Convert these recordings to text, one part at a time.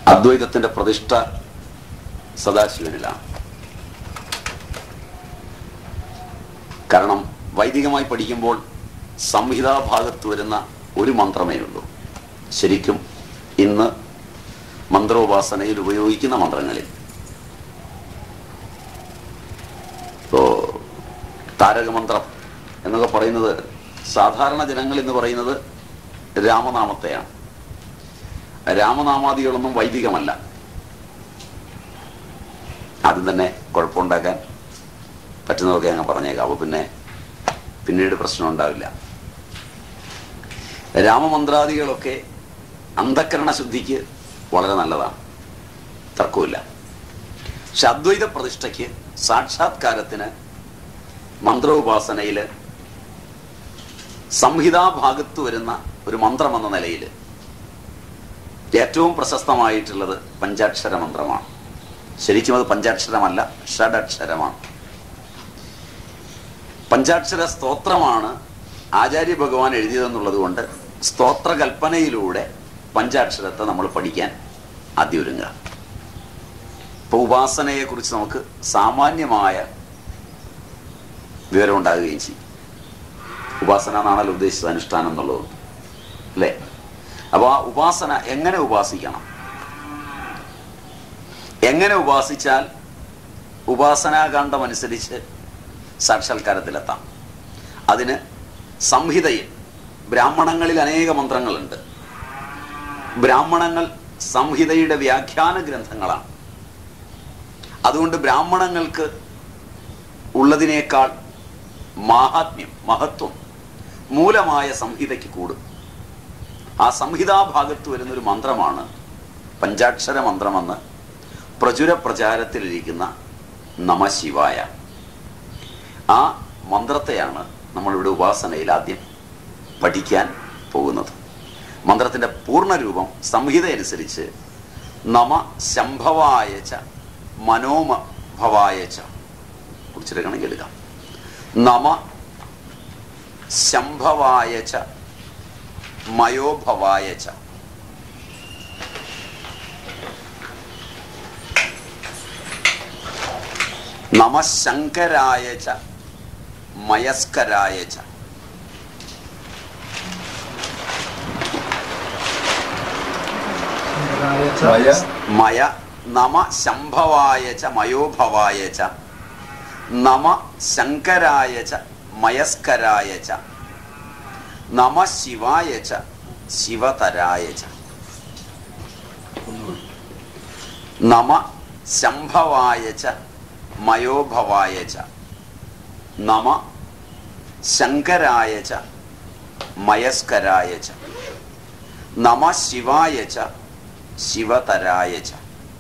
അദ്വൈതത്തിന്റെ പ്രതിഷ്ഠ സദാശിവനിലാണ് കാരണം വൈദികമായി പഠിക്കുമ്പോൾ സംഹിതാഭാഗത്ത് വരുന്ന ഒരു മന്ത്രമേ ഉള്ളൂ ശരിക്കും ഇന്ന് മന്ത്രോപാസനയിൽ ഉപയോഗിക്കുന്ന മന്ത്രങ്ങളിൽ ഇപ്പോ താരകമന്ത്രം എന്നൊക്കെ പറയുന്നത് സാധാരണ ജനങ്ങൾ എന്ന് പറയുന്നത് രാമനാമത്തെയാണ് രാമനാമാദികളൊന്നും വൈദികമല്ല ആദ്യം തന്നെ കുഴപ്പമുണ്ടാക്കാൻ പറ്റുന്നതൊക്കെ അങ്ങ് പറഞ്ഞേക്കാം അപ്പൊ പിന്നെ പിന്നീട് പ്രശ്നം ഉണ്ടാവില്ല രാമമന്ത്രാദികളൊക്കെ അന്ധക്കരണ ശുദ്ധിക്ക് വളരെ നല്ലതാണ് തർക്കമില്ല പക്ഷെ അദ്വൈത പ്രതിഷ്ഠയ്ക്ക് സാക്ഷാത്കാരത്തിന് മന്ത്രോപാസനയില് സംഹിതാഭാഗത്ത് വരുന്ന ഒരു മന്ത്രം എന്ന നിലയിൽ ഏറ്റവും പ്രശസ്തമായിട്ടുള്ളത് പഞ്ചാക്ഷര മന്ത്രമാണ് ശരിക്കും അത് പഞ്ചാക്ഷരമല്ല ഷഡക്ഷരമാണ് പഞ്ചാക്ഷര സ്തോത്രമാണ് ആചാര്യ ഭഗവാൻ എഴുതിയതെന്നുള്ളത് കൊണ്ട് സ്തോത്രകൽപ്പനയിലൂടെ പഞ്ചാക്ഷരത്തെ നമ്മൾ പഠിക്കാൻ ആദ്യം ഒരുങ്ങുക ഇപ്പൊ ഉപാസനയെ കുറിച്ച് നമുക്ക് സാമാന്യമായ വിവരം ഉണ്ടാകുകയും ചെയ്യും ഉപാസന എന്നാണല്ലോ ഉദ്ദേശിച്ചത് അനുഷ്ഠാനം എന്നുള്ളത് അല്ലേ അപ്പൊ ആ ഉപാസന എങ്ങനെ ഉപാസിക്കണം എങ്ങനെ ഉപാസിച്ചാൽ ഉപാസനാകാന്ഡം അനുസരിച്ച് സാക്ഷാത്കാരത്തിലെത്താം അതിന് സംഹിതയിൽ ബ്രാഹ്മണങ്ങളിൽ അനേക മന്ത്രങ്ങളുണ്ട് ബ്രാഹ്മണങ്ങൾ സംഹിതയുടെ വ്യാഖ്യാന ഗ്രന്ഥങ്ങളാണ് അതുകൊണ്ട് ബ്രാഹ്മണങ്ങൾക്ക് ഉള്ളതിനേക്കാൾ മാഹാത്മ്യം മഹത്വം മൂലമായ സംഹിതയ്ക്ക് കൂടും ആ സംഹിതാഭാഗത്ത് വരുന്നൊരു മന്ത്രമാണ് പഞ്ചാക്ഷര മന്ത്രമെന്ന് പ്രചുര പ്രചാരത്തിലിരിക്കുന്ന നമശിവായ ആ മന്ത്രത്തെയാണ് നമ്മളിവിടെ ഉപാസനയിൽ ആദ്യം പഠിക്കാൻ പോകുന്നത് മന്ത്രത്തിന്റെ പൂർണ്ണരൂപം സംഹിത അനുസരിച്ച് നമ ശംഭവായ ച മനോമഭവായ ച കുറിച്ചെടുക്കണമെങ്കിൽ എടുക്കാം നമ ശംഭവായ ച മയോഭവായ ച നമ ശങ്കരായ ച മയസ്കരായ ച മയ മയ നമ ശംഭവായ ച മയോഭവായ ച നമ ശങ്കരായ ച മയസ്കരായ ച നമ ശിവായ ച ശിവതരായ ച നമ ശംഭവായ ച മയോഭവായ ച നമ ശങ്കരായ ച മയസ്കരായ ച നമ ശിവായ ച ശിവതരായ ച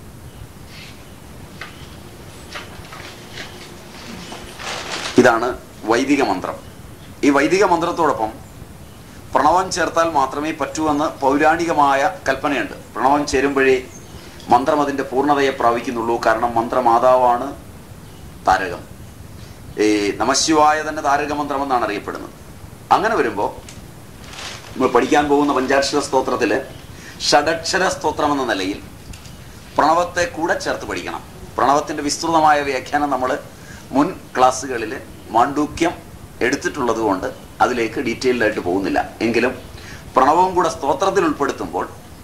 ഇതാണ് വൈദിക മന്ത്രം ഈ വൈദിക മന്ത്രത്തോടൊപ്പം പ്രണവം ചേർത്താൽ മാത്രമേ പറ്റൂ എന്ന് പൗരാണികമായ കൽപ്പനയുണ്ട് പ്രണവം ചേരുമ്പോഴേ മന്ത്രം അതിന്റെ പൂർണ്ണതയെ പ്രാപിക്കുന്നുള്ളൂ കാരണം മന്ത്രമാതാവാണ് താരകം ഈ നമശിവായ തന്നെ താരക മന്ത്രം എന്നാണ് അറിയപ്പെടുന്നത് അങ്ങനെ വരുമ്പോൾ നമ്മൾ പഠിക്കാൻ പോകുന്ന പഞ്ചാക്ഷര സ്തോത്രത്തില് ഷഡക്ഷര സ്തോത്രം എന്ന നിലയിൽ പ്രണവത്തെ കൂടെ ചേർത്ത് പഠിക്കണം പ്രണവത്തിന്റെ വിസ്തൃതമായ വ്യാഖ്യാനം നമ്മൾ മുൻ ക്ലാസ്സുകളിൽ മാണ്ഡൂക്യം എടുത്തിട്ടുള്ളത് കൊണ്ട് അതിലേക്ക് ഡീറ്റെയിൽഡ് ആയിട്ട് പോകുന്നില്ല എങ്കിലും പ്രണവവും കൂടെ സ്തോത്രത്തിൽ ഉൾപ്പെടുത്തുമ്പോൾ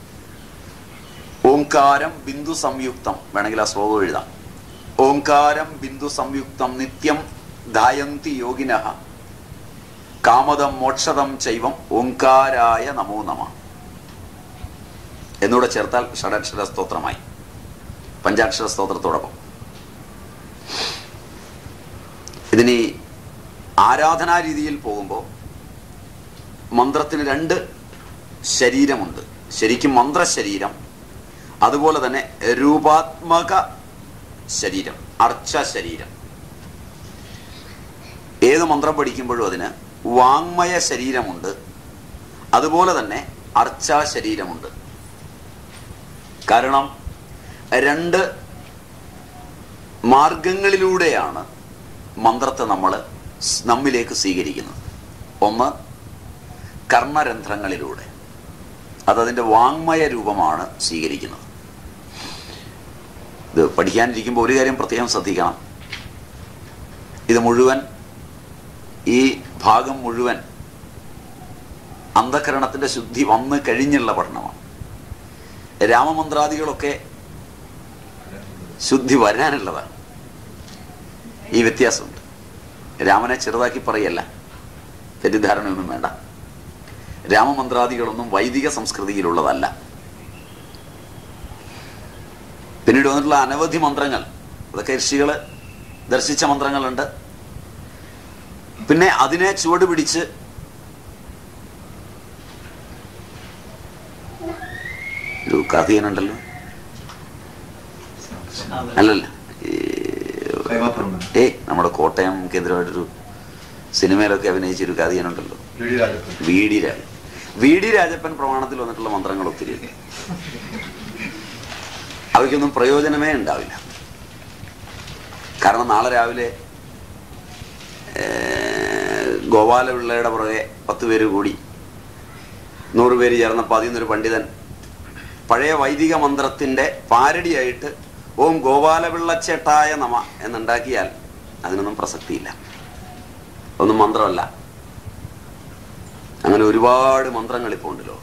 ഓംകാരം ബിന്ദു സംയുക്തം വേണമെങ്കിൽ ആ ശ്ലോകം എഴുതാം ഓംകാരം ബിന്ദു സംയുക്തം നിത്യം ധായന്തി യോഗിന കാമദം മോക്ഷതം ചൈവം ഓംകാരായ നമോ നമ എന്നൂടെ ചേർത്താൽ ഷഡക്ഷര സ്തോത്രമായി പഞ്ചാക്ഷര സ്തോത്രത്തോടൊപ്പം ഇതിനി ആരാധനാ രീതിയിൽ പോകുമ്പോൾ മന്ത്രത്തിന് രണ്ട് ശരീരമുണ്ട് ശരിക്കും മന്ത്രശരീരം അതുപോലെ തന്നെ രൂപാത്മക ശരീരം അർച്ച ശരീരം ഏത് മന്ത്രം പഠിക്കുമ്പോഴും അതിന് വാങ്മയ ശരീരമുണ്ട് അതുപോലെ തന്നെ അർച്ചാ ശരീരമുണ്ട് കാരണം രണ്ട് മാർഗങ്ങളിലൂടെയാണ് മന്ത്രത്തെ നമ്മൾ നമ്മിലേക്ക് സ്വീകരിക്കുന്നത് ഒന്ന് കർണരന്ധ്രങ്ങളിലൂടെ അതതിൻ്റെ വാങ്മയ രൂപമാണ് സ്വീകരിക്കുന്നത് ഇത് പഠിക്കാനിരിക്കുമ്പോൾ ഒരു കാര്യം പ്രത്യേകം ശ്രദ്ധിക്കണം ഇത് മുഴുവൻ ഈ ഭാഗം മുഴുവൻ അന്ധകരണത്തിന്റെ ശുദ്ധി വന്ന് കഴിഞ്ഞുള്ള പഠനമാണ് രാമമന്ത്രാദികളൊക്കെ ശുദ്ധി വരാനുള്ളതാണ് ഈ വ്യത്യാസമുണ്ട് രാമനെ ചെറുതാക്കി പറയല്ല തെറ്റിദ്ധാരണയൊന്നും വേണ്ട രാമമന്ത്രാദികളൊന്നും വൈദിക സംസ്കൃതിയിലുള്ളതല്ല പിന്നീട് വന്നിട്ടുള്ള അനവധി മന്ത്രങ്ങൾ അതൊക്കെ ഋഷികള് ദർശിച്ച മന്ത്രങ്ങളുണ്ട് പിന്നെ അതിനെ ചുവട് പിടിച്ച് ഒരു കഥയനുണ്ടല്ലോ അല്ലല്ല ഈ കൈമാപ്പുറം ഏയ് നമ്മുടെ കോട്ടയം കേന്ദ്രമായിട്ടൊരു സിനിമയിലൊക്കെ അഭിനയിച്ചൊരു കഥയനുണ്ടല്ലോ lady Rajappan V D Rajan V D Rajappan പ്രമാണത്തിൽ വന്നിട്ടുള്ള മന്ത്രങ്ങൾ ഒത്തിരിയുണ്ട് അവയ്ക്കൊന്നും പ്രയോജനമേ ഉണ്ടാവില്ല കാരണം നാളെ രാവിലെ ഏർ, ഗോപാലപിള്ളയുടെ പുറകെ പത്ത് പേര് കൂടി നൂറ് പേര് ചേർന്നപ്പോൾ അതിൽ നിന്നൊരു പണ്ഡിതൻ പഴയ വൈദിക മന്ത്രത്തിന്റെ പാരടിയായിട്ട് ഓം ഗോപാലപിള്ളച്ചേട്ടായ നമ എന്നുണ്ടാക്കിയാൽ അതിനൊന്നും പ്രസക്തിയില്ല ഒന്നും മന്ത്രമല്ല അങ്ങനെ ഒരുപാട് മന്ത്രങ്ങൾ ഇപ്പോൾ ഉണ്ടല്ലോ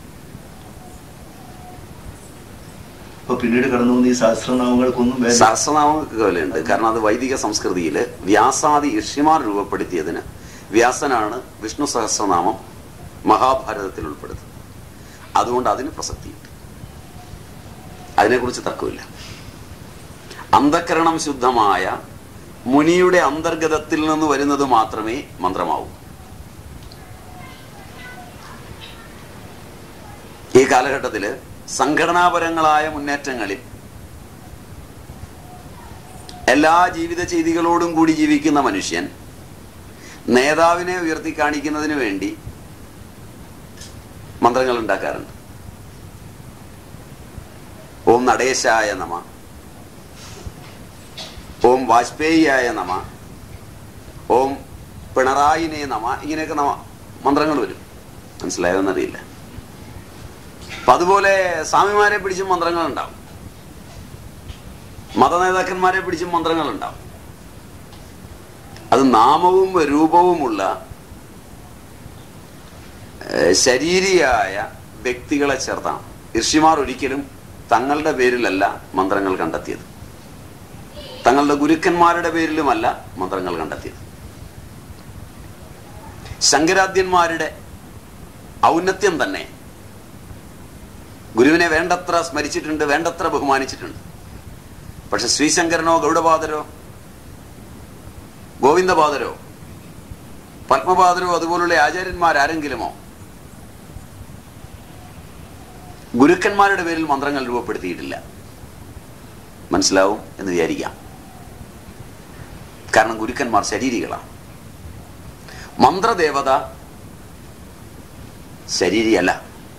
അപ്പൊ പിന്നീട് കടന്നു വന്ന ഈ സഹസ്രനാമങ്ങൾക്കൊന്നും വേണ്ട സഹസ്രനാമങ്ങൾക്ക് വിലയുണ്ട് കാരണം അത് വൈദിക സംസ്കൃതിയിൽ വ്യാസാദി ഋഷിമാർ രൂപപ്പെടുത്തിയതിന് വ്യാസനാണ് വിഷ്ണു സഹസ്രനാമം മഹാഭാരതത്തിൽ ഉൾപ്പെടുത്തുന്നത് അതുകൊണ്ട് അതിന് പ്രസക്തിയുണ്ട് അതിനെക്കുറിച്ച് തർക്കമില്ല അന്ധകരണം ശുദ്ധമായ മുനിയുടെ അന്തർഗതത്തിൽ നിന്ന് വരുന്നത് മാത്രമേ മന്ത്രമാവൂ ഈ കാലഘട്ടത്തിൽ സംഘടനാപരങ്ങളായ മുന്നേറ്റങ്ങളിൽ എല്ലാ ജീവിത ചെയ്തികളോടും കൂടി ജീവിക്കുന്ന മനുഷ്യൻ നേതാവിനെ ഉയർത്തി കാണിക്കുന്നതിന് വേണ്ടി മന്ത്രങ്ങൾ ഉണ്ടാക്കാറുണ്ട് ഓം നടേശായ നമ ഓം വാജ്പേയിയായ നമ ഓം പിണറായിനെ നമ ഇങ്ങനെയൊക്കെ നമ മന്ത്രങ്ങൾ വരും മനസ്സിലായോ എന്നറിയില്ല അപ്പൊ അതുപോലെ സ്വാമിമാരെ പിടിച്ചും മന്ത്രങ്ങൾ ഉണ്ടാവും മതനേതാക്കന്മാരെ പിടിച്ചും മന്ത്രങ്ങൾ ഉണ്ടാവും അത് നാമവും രൂപവുമുള്ള ഏഹ്, ശരീരിയായ വ്യക്തികളെ ചേർത്താണ് ഋഷിമാർ ഒരിക്കലും തങ്ങളുടെ പേരിലല്ല മന്ത്രങ്ങൾ കണ്ടെത്തിയത് തങ്ങളുടെ ഗുരുക്കന്മാരുടെ പേരിലുമല്ല മന്ത്രങ്ങൾ കണ്ടെത്തിയത് ശങ്കരാദ്യന്മാരുടെ ഔന്നത്യം തന്നെ ഗുരുവിനെ വേണ്ടത്ര സ്മരിച്ചിട്ടുണ്ട് വേണ്ടത്ര ബഹുമാനിച്ചിട്ടുണ്ട് പക്ഷെ ശ്രീശങ്കരനോ ഗൗഡപാദരോ ഗോവിന്ദപാദരോ പത്മപാദരോ അതുപോലുള്ള ആചാര്യന്മാരാരെങ്കിലുമോ ഗുരുക്കന്മാരുടെ പേരിൽ മന്ത്രങ്ങൾ രൂപപ്പെടുത്തിയിട്ടില്ല മനസ്സിലാവും എന്ന് വിചാരിക്കാം കാരണം ഗുരുക്കന്മാർ ശരീരികളാണ് മന്ത്രദേവത ശരീരിയല്ല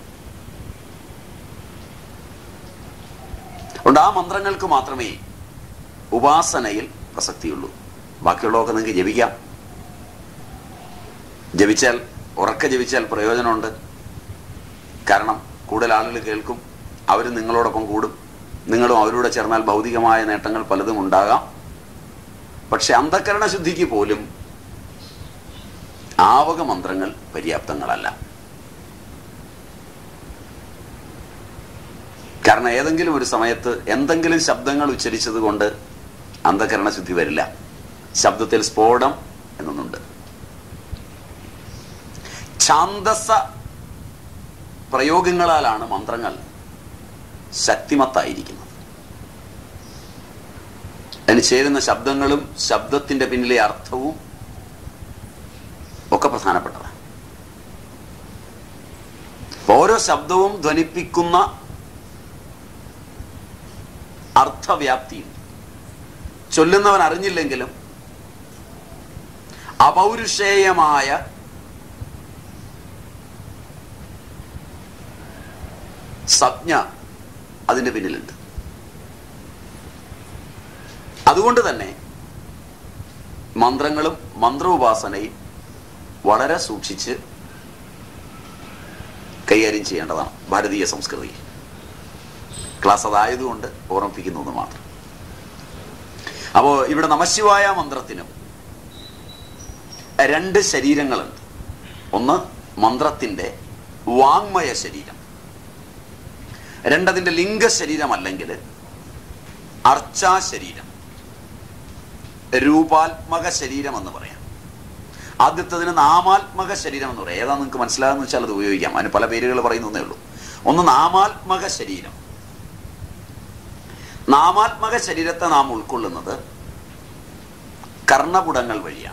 അതുകൊണ്ട് ആ മന്ത്രങ്ങൾക്ക് മാത്രമേ ഉപാസനയിൽ പ്രസക്തിയുള്ളൂ ബാക്കിയുള്ളതൊക്കെ നിങ്ങൾക്ക് ജപിക്കാം ജപിച്ചാൽ ഉറക്കെ ജപിച്ചാൽ പ്രയോജനമുണ്ട് കാരണം കൂടുതൽ ആളുകൾ കേൾക്കും അവർ നിങ്ങളോടൊപ്പം കൂടും നിങ്ങളും അവരോട് ചേർന്നാൽ ഭൗതികമായ നേട്ടങ്ങൾ പലതും ഉണ്ടാകാം പക്ഷെ അന്ധകരണ ശുദ്ധിക്ക് പോലും ആവക മന്ത്രങ്ങൾ പര്യാപ്തങ്ങളല്ല കാരണം ഏതെങ്കിലും ഒരു സമയത്ത് എന്തെങ്കിലും ശബ്ദങ്ങൾ ഉച്ചരിച്ചത് കൊണ്ട് അന്ധകരണ ശുദ്ധി വരില്ല ശബ്ദത്തിൽ സ്ഫോടം എന്നൊന്നുണ്ട് ഛാന്തസ പ്രയോഗങ്ങളാലാണ് മന്ത്രങ്ങൾ ശക്തിമത്തായിരിക്കുന്നത് അതിന് ചേരുന്ന ശബ്ദങ്ങളും ശബ്ദത്തിന്റെ പിന്നിലെ അർത്ഥവും ഒക്കെ പ്രധാനപ്പെട്ടതാണ് ഓരോ ശബ്ദവും ധ്വനിപ്പിക്കുന്ന അർത്ഥവ്യാപ്തിയുണ്ട് ചൊല്ലുന്നവൻ അറിഞ്ഞില്ലെങ്കിലും അപൗരുഷേയമായ സംജ്ഞ അതിന്റെ പിന്നിലുണ്ട് അതുകൊണ്ട് തന്നെ മന്ത്രങ്ങളും മന്ത്രോപാസനയും വളരെ സൂക്ഷിച്ച് കൈകാര്യം ചെയ്യേണ്ടതാണ് ഭാരതീയ സംസ്കൃതി ക്ലാസ് അതായതുകൊണ്ട് ഓർമ്മിപ്പിക്കുന്നു എന്ന് മാത്രം അപ്പോ ഇവിടെ നമശിവായ മന്ത്രത്തിനും രണ്ട് ശരീരങ്ങളുണ്ട് ഒന്ന് മന്ത്രത്തിന്റെ വാങ്മയ ശരീരം രണ്ടതിന്റെ ലിംഗ ശരീരമല്ലെങ്കിൽ അർച്ചാ ശരീരം രൂപാത്മക ശരീരം എന്ന് പറയാം ആദ്യത്തതിന് നാമാത്മക ശരീരം എന്ന് പറയാം ഏതാ നിങ്ങൾക്ക് മനസ്സിലാകുന്ന വെച്ചാൽ അത് ഉപയോഗിക്കാം അതിന് പല പേരുകൾ പറയുന്നേ ഉള്ളൂ ഒന്ന് നാമാത്മക ശരീരം നാമാത്മക ശരീരത്തെ നാം ഉൾക്കൊള്ളുന്നത് കർണപുടങ്ങൾ വഴിയാണ്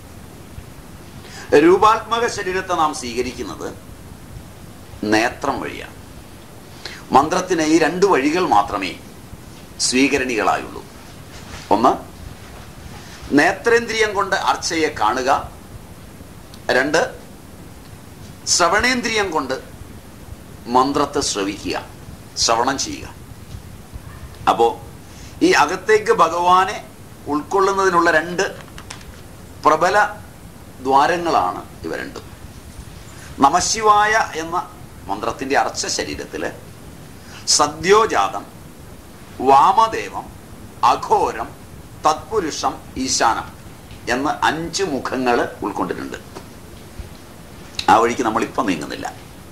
രൂപാത്മക ശരീരത്തെ നാം സ്വീകരിക്കുന്നത് നേത്രം വഴിയാണ് മന്ത്രത്തിന് ഈ രണ്ട് വഴികൾ മാത്രമേ സ്വീകരണികളായുള്ളൂ ഒന്ന് നേത്രേന്ദ്രിയം കൊണ്ട് അർച്ചയെ കാണുക രണ്ട് ശ്രവണേന്ദ്രിയം കൊണ്ട് മന്ത്രത്തെ ശ്രവിക്കുക ശ്രവണം ചെയ്യുക അപ്പോ ഈ അകത്തേക്ക് ഭഗവാനെ ഉൾക്കൊള്ളുന്നതിനുള്ള രണ്ട് പ്രബല ദ്വാരങ്ങളാണ് ഇവ രണ്ടും നമശിവായ എന്ന മന്ത്രത്തിന്റെ അർച്ച ശരീരത്തില് സദ്യോജാതം വാമദേവം അഘോരം തത്പുരുഷം ഈശാനം എന്ന് അഞ്ച് മുഖങ്ങൾ ഉൾക്കൊണ്ടിട്ടുണ്ട് ആ വഴിക്ക് നമ്മൾ ഇപ്പം നീങ്ങുന്നില്ല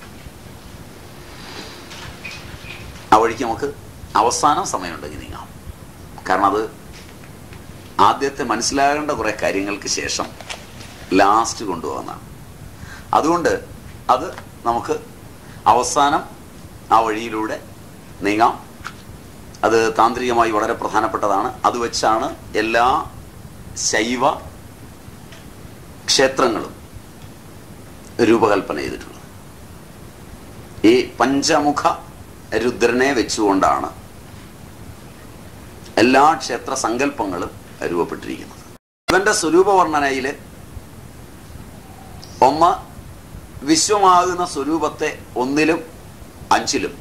ആ വഴിക്ക് നമുക്ക് അവസാനം സമയമുണ്ടെങ്കിൽ നീങ്ങാം കാരണം അത് ആദ്യത്തെ മനസ്സിലാകേണ്ട കുറെ കാര്യങ്ങൾക്ക് ശേഷം ലാസ്റ്റ് കൊണ്ടുപോകുന്നതാണ് അതുകൊണ്ട് അത് നമുക്ക് അവസാനം ആ വഴിയിലൂടെ നീങ്ങാം അത് താന്ത്രികമായി വളരെ പ്രധാനപ്പെട്ടതാണ് അത് വെച്ചാണ് എല്ലാ ശൈവ ക്ഷേത്രങ്ങളും രൂപകൽപ്പന ചെയ്തിട്ടുള്ളത് ഈ പഞ്ചമുഖ രുദ്രനെ വെച്ചുകൊണ്ടാണ് എല്ലാ ക്ഷേത്ര സങ്കല്പങ്ങളും രൂപപ്പെട്ടിരിക്കുന്നത് ഇവന്റെ സ്വരൂപ വർണ്ണനയില് ഒന്ന് വിശ്വമാകുന്ന സ്വരൂപത്തെ ഒന്നിലും അഞ്ചിലും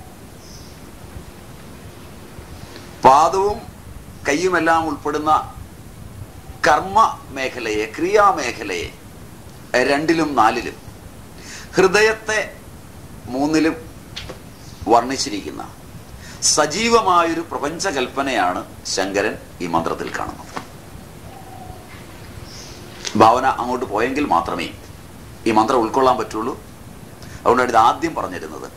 പാദവും കൈയുമെല്ലാം ഉൾപ്പെടുന്ന കർമ്മ മേഖലയെ ക്രിയാമേഖലയെ രണ്ടിലും നാലിലും ഹൃദയത്തെ മൂന്നിലും വർണ്ണിച്ചിരിക്കുന്ന സജീവമായൊരു പ്രപഞ്ചകൽപ്പനയാണ് ശങ്കരൻ ഈ മന്ത്രത്തിൽ കാണുന്നത് ഭാവന അങ്ങോട്ട് പോയെങ്കിൽ മാത്രമേ ഈ മന്ത്രം ഉൾക്കൊള്ളാൻ പറ്റുള്ളൂ അതുകൊണ്ടാണ് ഇത് ആദ്യം പറഞ്ഞിരുന്നത്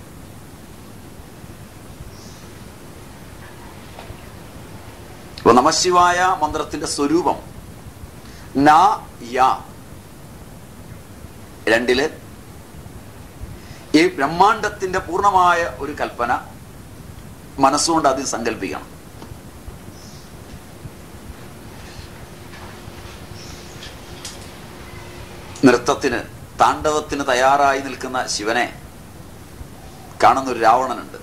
ഇപ്പൊ നമശിവായ മന്ത്രത്തിന്റെ സ്വരൂപം ന യ രണ്ടില് ഈ ബ്രഹ്മാണ്ടത്തിന്റെ പൂർണ്ണമായ ഒരു കൽപ്പന മനസ്സുകൊണ്ട് ആദ്യം സങ്കല്പിക്കണം നൃത്തത്തിന് താണ്ഡവത്തിന് തയ്യാറായി നിൽക്കുന്ന ശിവനെ കാണുന്ന ഒരു രാവണനുണ്ട്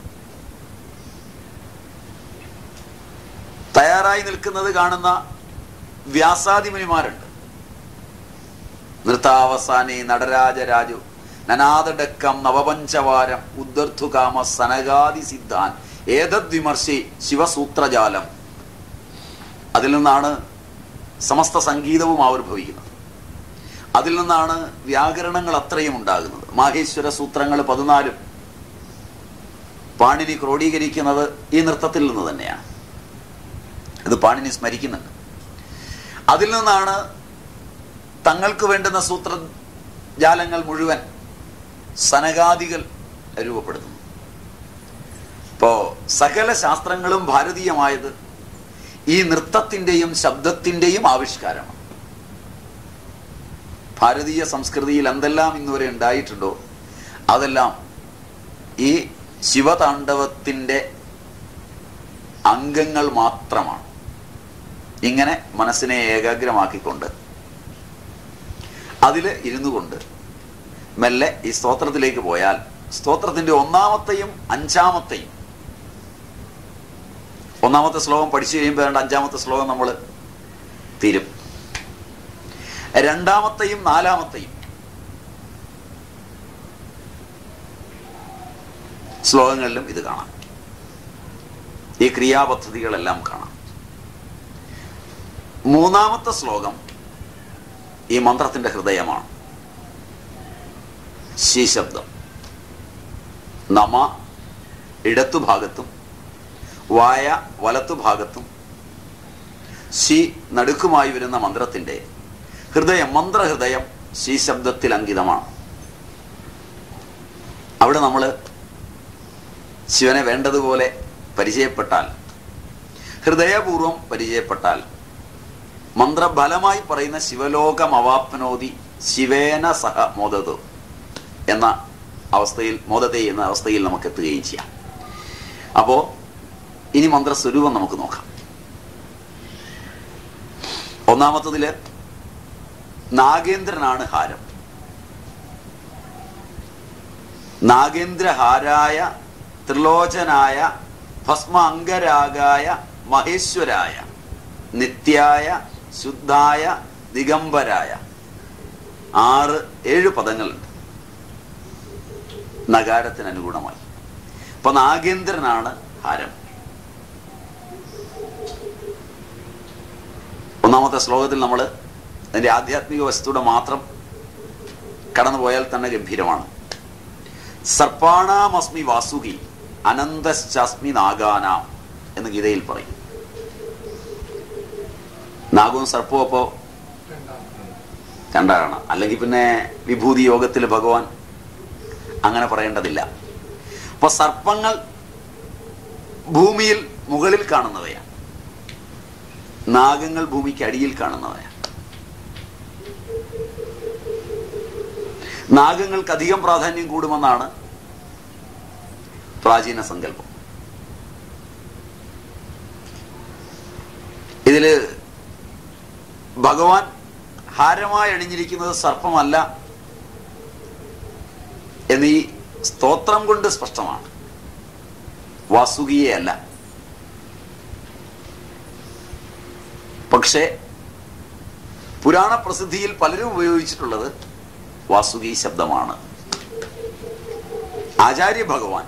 തയ്യാറായി നിൽക്കുന്നത് കാണുന്ന വ്യാസാദിമുനിമാരുണ്ട് നൃത്താവസാനി നടരാജരാജു നനാദടക്കം നവപഞ്ചവാരം ഉദ്ധർത്തുകാമ സനകാദി സിദ്ധാൻ ഏതദ്വിമർശി ശിവസൂത്രജാലം അതിൽ നിന്നാണ് സമസ്ത സംഗീതവും ആവിർഭവിക്കുന്നത് അതിൽ നിന്നാണ് വ്യാകരണങ്ങൾ അത്രയും ഉണ്ടാകുന്നത് മാഹേശ്വര സൂത്രങ്ങൾ പതിനാലും പാണിനി ക്രോഡീകരിക്കുന്നത് ഈ നൃത്തത്തിൽ നിന്ന് തന്നെയാണ് ഇത് പാണിനി സ്മരിക്കുന്നുണ്ട് അതിൽ നിന്നാണ് തങ്ങൾക്ക് വേണ്ടുന്ന സൂത്രജാലങ്ങൾ മുഴുവൻ സനകാദികൾ രൂപപ്പെടുത്തുന്നു ഇപ്പോ സകല ശാസ്ത്രങ്ങളും ഭാരതീയമായത് ഈ നൃത്തത്തിന്റെയും ശബ്ദത്തിന്റെയും ആവിഷ്കാരമാണ് ഭാരതീയ സംസ്കൃതിയിൽ എന്തെല്ലാം ഇന്നുവരെ ഉണ്ടായിട്ടുണ്ടോ അതെല്ലാം ഈ ശിവതാണ്ഡവത്തിന്റെ അംഗങ്ങൾ മാത്രമാണ് ഇങ്ങനെ മനസ്സിനെ ഏകാഗ്രമാക്കിക്കൊണ്ട് അതിൽ ഇരുന്നു കൊണ്ട് മെല്ലെ ഈ സ്തോത്രത്തിലേക്ക് പോയാൽ സ്തോത്രത്തിന്റെ ഒന്നാമത്തെയും അഞ്ചാമത്തെയും ഒന്നാമത്തെ ശ്ലോകം പഠിച്ചു കഴിയുമ്പോൾ രണ്ട് അഞ്ചാമത്തെ ശ്ലോകം നമ്മൾ തീരും രണ്ടാമത്തെയും നാലാമത്തെയും ശ്ലോകങ്ങളിലും ഇത് കാണാം ഈ ക്രിയാപദ്ധതികളെല്ലാം കാണാം മൂന്നാമത്തെ ശ്ലോകം ഈ മന്ത്രത്തിന്റെ ഹൃദയമാണ് ശീശബ്ദം നമ ഇടത്തുഭാഗത്തും വായ വലത്തുഭാഗത്തും ശി നടുക്കുമായി വരുന്ന മന്ത്രത്തിന്റെ ഹൃദയം മന്ത്രഹൃദയം ശി ശബ്ദത്തിൽ അങ്കിതമാണ് അവിടെ നമ്മൾ ശിവനെ വേണ്ടതുപോലെ പരിചയപ്പെട്ടാൽ ഹൃദയപൂർവം പരിചയപ്പെട്ടാൽ മന്ത്രബലമായി പറയുന്ന ശിവലോകം അവാപ്നോതി ശിവേന സഹ മോദതു എന്ന അവസ്ഥയിൽ മോദത്തെ എന്ന അവസ്ഥയിൽ നമുക്ക് എത്തുകയും ചെയ്യാം അപ്പോ ഇനി മന്ത്രസ്വരൂപം നമുക്ക് നോക്കാം ഒന്നാമത്തതില് നാഗേന്ദ്രനാണ് ഹാരം നാഗേന്ദ്രഹാരായ ത്രിലോചനായ ഭസ്മ അംഗരാഗായ മഹേശ്വരായ നിത്യായ ശുദ്ധായ ദിഗംബരായ ആറ് ഏഴ് പദങ്ങളുണ്ട് നഗാരത്തിന് അനുഗുണമായി അപ്പൊ നാഗേന്ദ്രനാണ് ഹാരം ഒന്നാമത്തെ ശ്ലോകത്തിൽ നമ്മൾ അതിന്റെ ആധ്യാത്മിക വസ്തുത മാത്രം കടന്നുപോയാൽ തന്നെ ഗംഭീരമാണ് സർപ്പാണാമസ്മി വാസുകി അനന്തശ്ചാസ്മി നാഗാനാം എന്ന് ഗീതയിൽ പറയും നാഗവും സർപ്പവും അപ്പോ രണ്ടാണ് അല്ലെങ്കിൽ പിന്നെ വിഭൂതി യോഗത്തിൽ ഭഗവാൻ അങ്ങനെ പറയേണ്ടതില്ല അപ്പൊ സർപ്പങ്ങൾ ഭൂമിയിൽ മുകളിൽ കാണുന്നവയാണ് നാഗങ്ങൾ ഭൂമിക്ക് അടിയിൽ കാണുന്നവയാണ് നാഗങ്ങൾക്ക് അധികം പ്രാധാന്യം കൂടുമെന്നാണ് പ്രാചീന സങ്കല്പം ഇതില് ഭഗവാൻ ഹാരമായി അണിഞ്ഞിരിക്കുന്നത് സർപ്പമല്ല എന്നീ സ്തോത്രം കൊണ്ട് സ്പഷ്ടമാണ് വാസുകിയെ അല്ല പക്ഷേ പുരാണ പ്രസിദ്ധിയിൽ പലരും ഉപയോഗിച്ചിട്ടുള്ളത് വാസുകി ശബ്ദമാണ് ആചാര്യ ഭഗവാൻ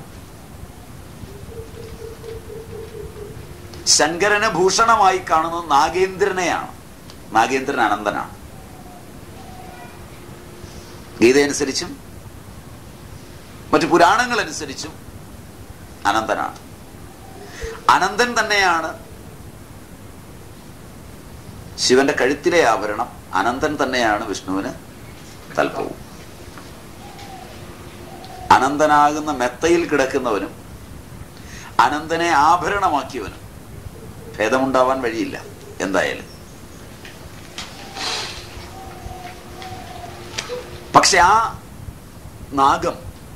ശങ്കരന് ഭൂഷണമായി കാണുന്നത് നാഗേന്ദ്രനെയാണ് നാഗേന്ദ്രൻ അനന്തനാണ് ഗീതയനുസരിച്ചും മറ്റു പുരാണങ്ങൾ അനുസരിച്ചും അനന്തനാണ് അനന്തൻ തന്നെയാണ് ശിവന്റെ കഴുത്തിലെ ആഭരണം അനന്തൻ തന്നെയാണ് വിഷ്ണുവിന് തൽപ്പവും അനന്തനാകുന്ന മെത്തയിൽ കിടക്കുന്നവനും അനന്തനെ ആഭരണമാക്കിയവനും ഭേദമുണ്ടാവാൻ വഴിയില്ല എന്തായാലും പക്ഷെ ആ നാഗം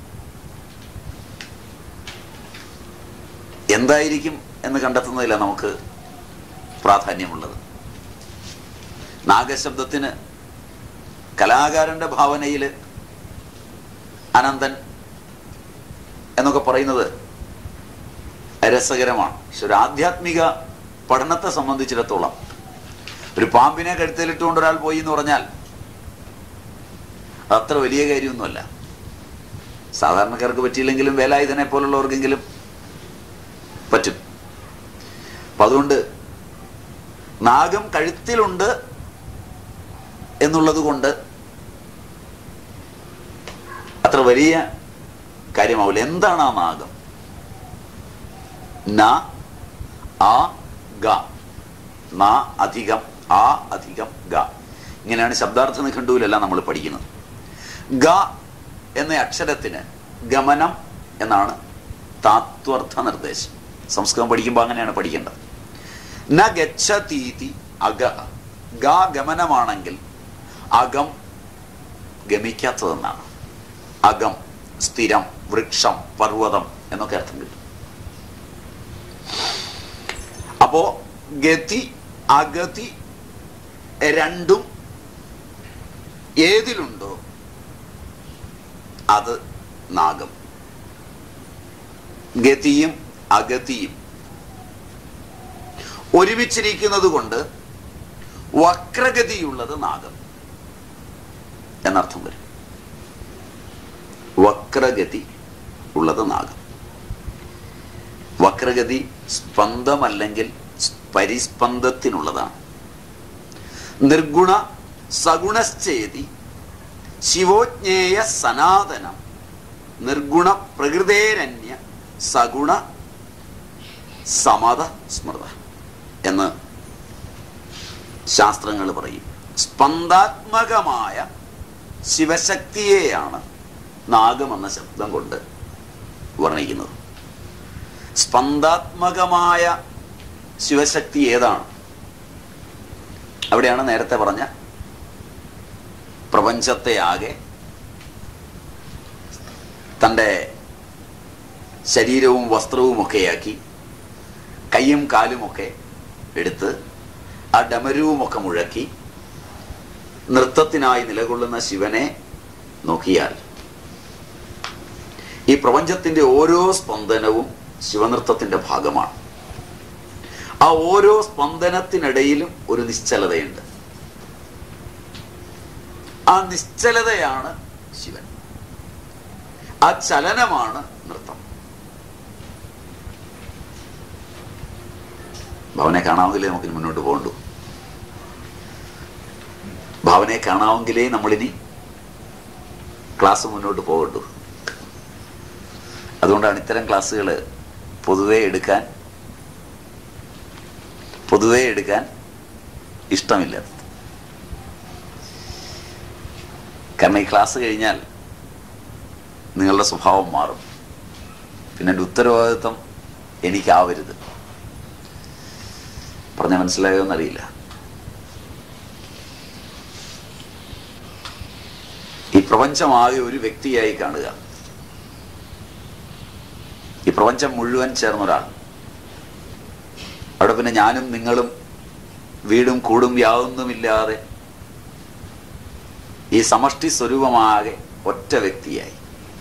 എന്തായിരിക്കും എന്ന് കണ്ടെത്തുന്നതില്ല നമുക്ക് പ്രാധാന്യമുള്ളത് നാഗശബ്ദത്തിന് കലാകാരന്റെ ഭാവനയിൽ അനന്തൻ എന്നൊക്കെ പറയുന്നത് രസകരമാണ് പക്ഷെ ഒരു ആധ്യാത്മിക പഠനത്തെ സംബന്ധിച്ചിടത്തോളം ഒരു പാമ്പിനെ കഴുത്തിലിട്ടുകൊണ്ട് ഒരാൾ പോയി എന്ന് പറഞ്ഞാൽ അത്ര വലിയ കാര്യമൊന്നുമല്ല സാധാരണക്കാർക്ക് പറ്റിയില്ലെങ്കിലും വേലായുധനെ പോലുള്ളവർക്കെങ്കിലും പറ്റും അപ്പൊ അതുകൊണ്ട് നാഗം കഴുത്തിലുണ്ട് എന്നുള്ളത് കൊണ്ട് അത്ര വലിയ കാര്യമാവില്ല എന്താണ് ആ നാഗം ന ആ ഗ ന അധികം ആ അധികം ഗ ഇങ്ങനെയാണ് ശബ്ദാർത്ഥ നിഘണ്ടുവിലെല്ലാം നമ്മൾ പഠിക്കുന്നത് ഗ എന്ന അക്ഷരത്തിന് ഗമനം എന്നാണ് താത്വർത്ഥ നിർദ്ദേശം സംസ്കൃതം പഠിക്കുമ്പോൾ അങ്ങനെയാണ് പഠിക്കേണ്ടത് ന ഗച്ഛതീതി അഗ ഗ ഗമനമാണെങ്കിൽ അകം ഗമിക്കാത്തതെന്നാണ് അകം സ്ഥിരം വൃക്ഷം പർവ്വതം എന്നൊക്കെ അർത്ഥം കിട്ടും അപ്പോ ഗതി അഗതി രണ്ടും ഏതിലുണ്ടോ അത് നാഗം ഗതിയും അഗതിയും ഒരുമിച്ചിരിക്കുന്നത് കൊണ്ട് വക്രഗതിയുള്ളത് നാഗം എന്നർത്ഥം വരും വക്രഗതി ഉള്ളത് നാഗം വക്രഗതി സ്പന്ദമല്ലെങ്കിൽ പരിസ്പന്ദത്തിനുള്ളതാണ് നിർഗുണ സഗുണശ്ചേതി ശിവോജ്ഞേയ സനാതനം നിർഗുണ പ്രകൃതേരന്യ സഗുണ സമത സ്മൃത എന്ന് ശാസ്ത്രങ്ങൾ പറയും സ്പന്ദാത്മകമായ ശിവശക്തിയെയാണ് നാഗം എന്ന ശബ്ദം കൊണ്ട് വർണ്ണിക്കുന്നത് സ്പന്ദാത്മകമായ ശിവശക്തി ഏതാണ് അവിടെയാണ് നേരത്തെ പറഞ്ഞ പ്രപഞ്ചത്തെ ആകെ തൻ്റെ ശരീരവും വസ്ത്രവും ഒക്കെയാക്കി കൈയും കാലുമൊക്കെ എടുത്ത് ആ ഡമരുവുമൊക്കെ മുഴക്കി നൃത്തത്തിനായി നിലകൊള്ളുന്ന ശിവനെ നോക്കിയാൽ ഈ പ്രപഞ്ചത്തിന്റെ ഓരോ സ്പന്ദനവും ശിവനൃത്തത്തിന്റെ ഭാഗമാണ് ആ ഓരോ സ്പന്ദനത്തിനിടയിലും ഒരു നിശ്ചലതയുണ്ട് ആ നിശ്ചലതയാണ് ശിവൻ ആ ചലനമാണ് നൃത്തം ഭവനെ കാണാമെങ്കിലേ നമുക്കിനി മുന്നോട്ട് പോകണ്ടു ഭാവനയെ കാണാമെങ്കിലേ നമ്മളിനി ക്ലാസ് മുന്നോട്ട് പോകണ്ടു അതുകൊണ്ടാണ് ഇത്തരം ക്ലാസ്സുകൾ പൊതുവെ എടുക്കാൻ പൊതുവെ എടുക്കാൻ ഇഷ്ടമില്ല കാരണം ഈ ക്ലാസ് കഴിഞ്ഞാൽ നിങ്ങളുടെ സ്വഭാവം മാറും പിന്നെ എൻ്റെ ഉത്തരവാദിത്വം എനിക്കാവരുത് പറഞ്ഞ മനസ്സിലായോ എന്നറിയില്ല ഈ പ്രപഞ്ചമാകെ ഒരു വ്യക്തിയായി കാണുക ഈ പ്രപഞ്ചം മുഴുവൻ ചേർന്നൊരാൾ അവിടെ പിന്നെ ഞാനും നിങ്ങളും വീടും കൂടും യാതൊന്നുമില്ലാതെ ഈ സമഷ്ടി സ്വരൂപമാകെ ഒറ്റ വ്യക്തിയായി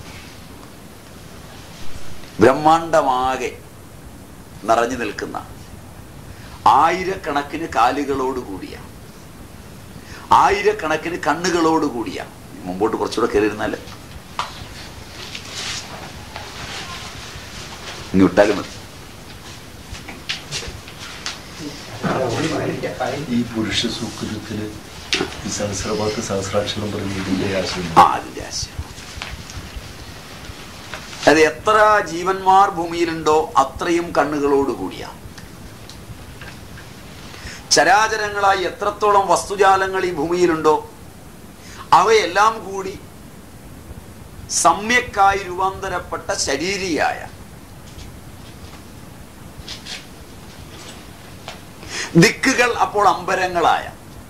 ബ്രഹ്മാണ്ടമാകെ നിറഞ്ഞു നിൽക്കുന്ന ആയിരക്കണക്കിന് കാലുകളോട് കൂടിയ ആയിരക്കണക്കിന് കണ്ണുകളോട് കൂടിയ മുമ്പോട്ട് കുറച്ചുകൂടെ കയറിയിരുന്നാല് ഇനി വിട്ടാലും മതി ഈ പുരുഷ സൂക്തത്തില് ഈ സഹസ്രവാക്ക് സഹസ്രാക്ഷരം പറയുന്ന ഇതിന്റെ ആശയം ആ അതിന്റെ ആശയം അത് എത്ര ജീവന്മാർ ഭൂമിയിലുണ്ടോ അത്രയും കണ്ണുകളോട് കൂടിയ ചരാചരങ്ങളായി എത്രത്തോളം വസ്തുജാലങ്ങൾ ഈ ഭൂമിയിലുണ്ടോ അവയെല്ലാം കൂടി സമ്യക്കായി രൂപാന്തരപ്പെട്ട ശരീരിയായ ദിക്കുകൾ അപ്പോൾ അമ്പരങ്ങളായ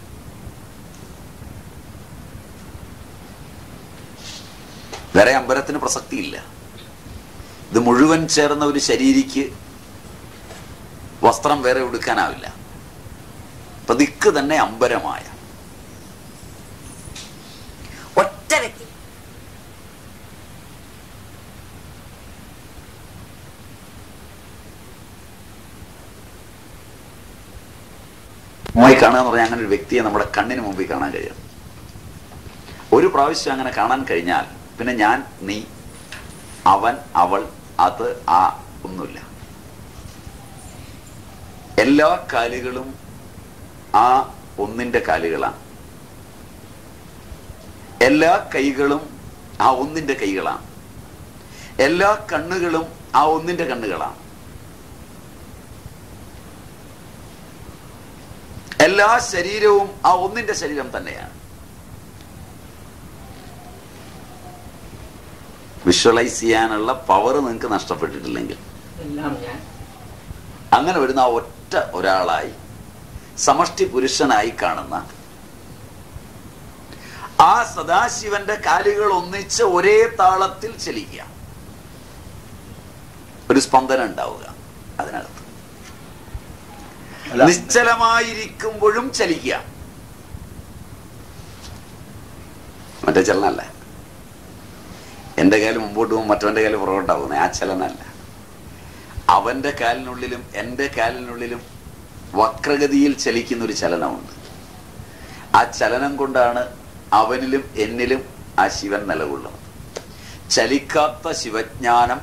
വേറെ അമ്പരത്തിന് പ്രസക്തിയില്ല ഇത് മുഴുവൻ ചേർന്ന ഒരു ശരീരിക്ക് വസ്ത്രം വേറെ ഉടുക്കാനാവില്ല അപ്പൊ ദിക്ക് തന്നെ അമ്പരമായ ഒറ്റ വ്യക്തി മുമ്പിൽ കാണുക എന്ന് പറഞ്ഞാൽ അങ്ങനെ ഒരു വ്യക്തിയെ നമ്മുടെ കണ്ണിന് മുമ്പിൽ കാണാൻ കഴിയും ഒരു പ്രാവശ്യം അങ്ങനെ കാണാൻ കഴിഞ്ഞാൽ പിന്നെ ഞാൻ നീ അവൻ അവൾ അത് ആ ഒന്നുമില്ല എല്ലാ കാലുകളും ആ ഒന്നിന്റെ കാലുകളാണ് എല്ലാ കൈകളും ആ ഒന്നിന്റെ കൈകളാണ് എല്ലാ കണ്ണുകളും ആ ഒന്നിന്റെ കണ്ണുകളാണ് എല്ലാ ശരീരവും ആ ഒന്നിന്റെ ശരീരം തന്നെയാണ് വിഷ്വലൈസ് ചെയ്യാനുള്ള പവർ നിങ്ങൾക്ക് നഷ്ടപ്പെട്ടിട്ടില്ലെങ്കിൽ എല്ലാം ഞാൻ അങ്ങനെ വരുന്ന ആ ഒറ്റ ഒരാളായി സമഷ്ടി പുരുഷനായി കാണുന്ന ആ സദാശിവന്റെ കാലുകൾ ഒന്നിച്ച് ഒരേ താളത്തിൽ ചലിക്കുക ഒരു സ്പന്ദനം ഉണ്ടാവുക അതിനകത്ത് അല്ല നിശ്ചലമായിരിക്കുമ്പോഴും ചലിക്കുക മറ്റേ ചലനല്ല എന്റെ കാല് മുമ്പോട്ട് പോകും മറ്റവന്റെ കാല് പുറകോട്ടാവുന്നത് ആ ചലനല്ല അവന്റെ കാലിനുള്ളിലും എന്റെ കാലിനുള്ളിലും വക്രഗതിയിൽ ചലിക്കുന്ന ഒരു ചലനമുണ്ട് ആ ചലനം കൊണ്ടാണ് അവനിലും എന്നിലും ആ ശിവൻ നിലകൊള്ളുന്നത് ചലിക്കാത്ത ശിവജ്ഞാനം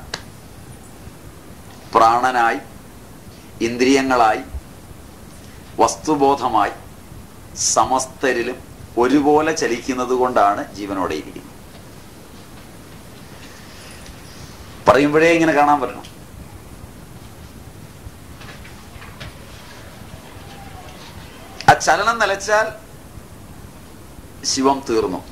പ്രാണനായി ഇന്ദ്രിയങ്ങളായി വസ്തുബോധമായി സമസ്തരിലും ഒരുപോലെ ചലിക്കുന്നത് കൊണ്ടാണ് ജീവനോടെ ഇരിക്കുന്നത് പറയുമ്പോഴേ ഇങ്ങനെ കാണാൻ പറ്റണം ആ ചലനം നിലച്ചാൽ ശിവം തീർന്നു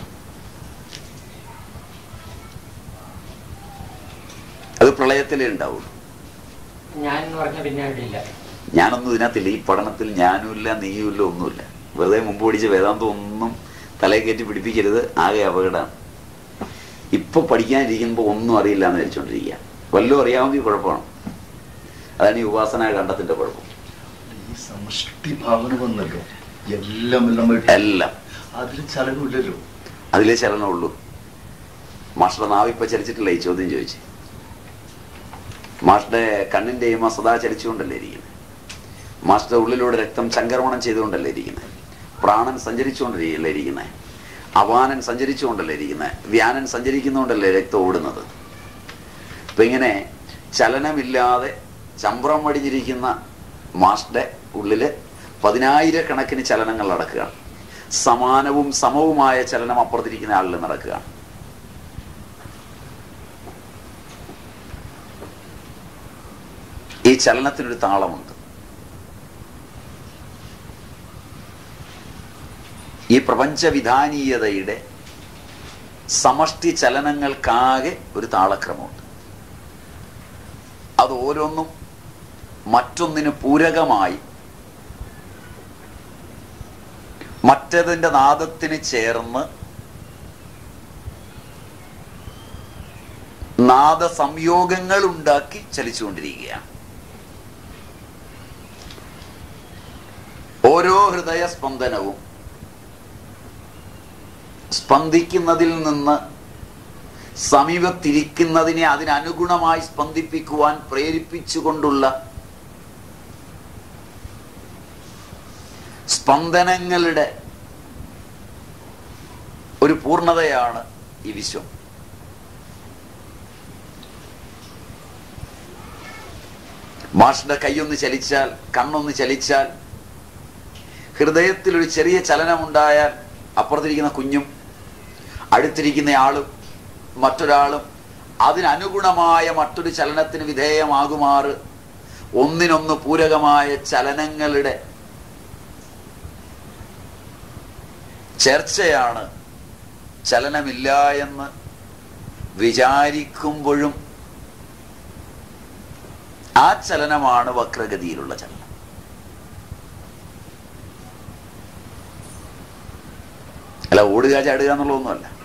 അത് പ്രളയത്തിലേ ഉണ്ടാവുള്ളൂ ഞാൻ എന്ന് പറഞ്ഞ പിന്നെ അവിടെ ഇല്ല ഞാനൊന്നും ഇതിനകത്തില്ല ഈ പഠനത്തിൽ ഞാനുമില്ല നീയുമില്ല ഒന്നുമില്ല വെറുതെ മുമ്പ് പഠിച്ച വേദാന്തം ഒന്നും തലയിൽ കയറ്റി പിടിപ്പിക്കരുത് ആകെ അപകടമാണ് ഇപ്പൊ പഠിക്കാനിരിക്കുമ്പോൾ ഒന്നും അറിയില്ല എന്ന് ധരിച്ചുകൊണ്ടിരിക്കുക വല്ലതും അറിയാമെങ്കിൽ കുഴപ്പമാണ് അതാണ് ഈ ഉപാസന കണ്ടത്തിന്റെ കുഴപ്പം ഈ സമഷ്ടി ഭാവന വന്നല്ലോ എല്ലാം എല്ലാം ആയിട്ട് എല്ലാം അതിൽ ചലനമില്ലല്ലോ അതിലേ ചലനമുള്ളൂ മാസ്റ്ററുടെ നാവിപ്പ ചലിച്ചിട്ടില്ല ഈ ചോദ്യം ചോദിച്ച് മാസ്റ്ററുടെ കണ്ണിന്റെ ഇമ സദാ ചലിച്ചുകൊണ്ടല്ലേ ഇരിക്കുന്നത് മാസ്റ്ററുടെ ഉള്ളിലൂടെ രക്തം ചംക്രമണം ചെയ്തുകൊണ്ടല്ലേ ഇരിക്കുന്നത് പ്രാണൻ സഞ്ചരിച്ചുകൊണ്ടല്ലേ ഇരിക്കുന്നത് അപാനൻ സഞ്ചരിച്ചുകൊണ്ടല്ലേ ഇരിക്കുന്നത് വ്യാനൻ സഞ്ചരിക്കുന്നുകൊണ്ടല്ലേ രക്തം ഓടുന്നത് അപ്പൊ ഇങ്ങനെ ചലനമില്ലാതെ ചമ്പ്രം വടിഞ്ഞിരിക്കുന്ന മാസ്റ്ററുടെ ഉള്ളില് പതിനായിരക്കണക്കിന് ചലനങ്ങൾ നടക്കുകയാണ് സമാനവും സമവുമായ ചലനം അപ്പുറത്തിരിക്കുന്ന ആളിൽ നടക്കുകയാണ് ഈ ചലനത്തിനൊരു താളമുണ്ട് ഈ പ്രപഞ്ചവിധാനീയതയുടെ സമഷ്ടി ചലനങ്ങൾക്കാകെ ഒരു താളക്രമമുണ്ട് അത് ഓരോന്നും മറ്റൊന്നിന് പൂരകമായി മറ്റതിന്റെ നാദത്തിന് ചേർന്ന് നാദ സംയോഗങ്ങൾ ഉണ്ടാക്കി ചലിച്ചുകൊണ്ടിരിക്കുകയാണ് ഓരോ ഹൃദയ സ്പന്ദനവും സ്പന്ദിക്കുന്നതിൽ നിന്ന് സമീപത്തിരിക്കുന്നതിനെ അതിനനുഗുണമായി സ്പന്ദിപ്പിക്കുവാൻ പ്രേരിപ്പിച്ചുകൊണ്ടുള്ള സ്പന്ദനങ്ങളുടെ ഒരു പൂർണ്ണതയാണ് ഈ വിശ്വം മാഷിന്റെ കൈയൊന്ന് ചലിച്ചാൽ കണ്ണൊന്ന് ചലിച്ചാൽ ഹൃദയത്തിൽ ഒരു ചെറിയ ചലനമുണ്ടായാൽ അപ്പുറത്തിരിക്കുന്ന കുഞ്ഞും അടുത്തിരിക്കുന്ന ആളും മറ്റൊരാളും അതിനനുഗുണമായ മറ്റൊരു ചലനത്തിന് വിധേയമാകുമാറ് ഒന്നിനൊന്ന് പൂരകമായ ചലനങ്ങളുടെ ചർച്ചയാണ് ചലനമില്ല എന്ന് വിചാരിക്കുമ്പോഴും ആ ചലനമാണ് വക്രഗതിയിലുള്ള ചലനം അല്ല ഓടുക ചാടുക എന്നുള്ളതൊന്നുമല്ല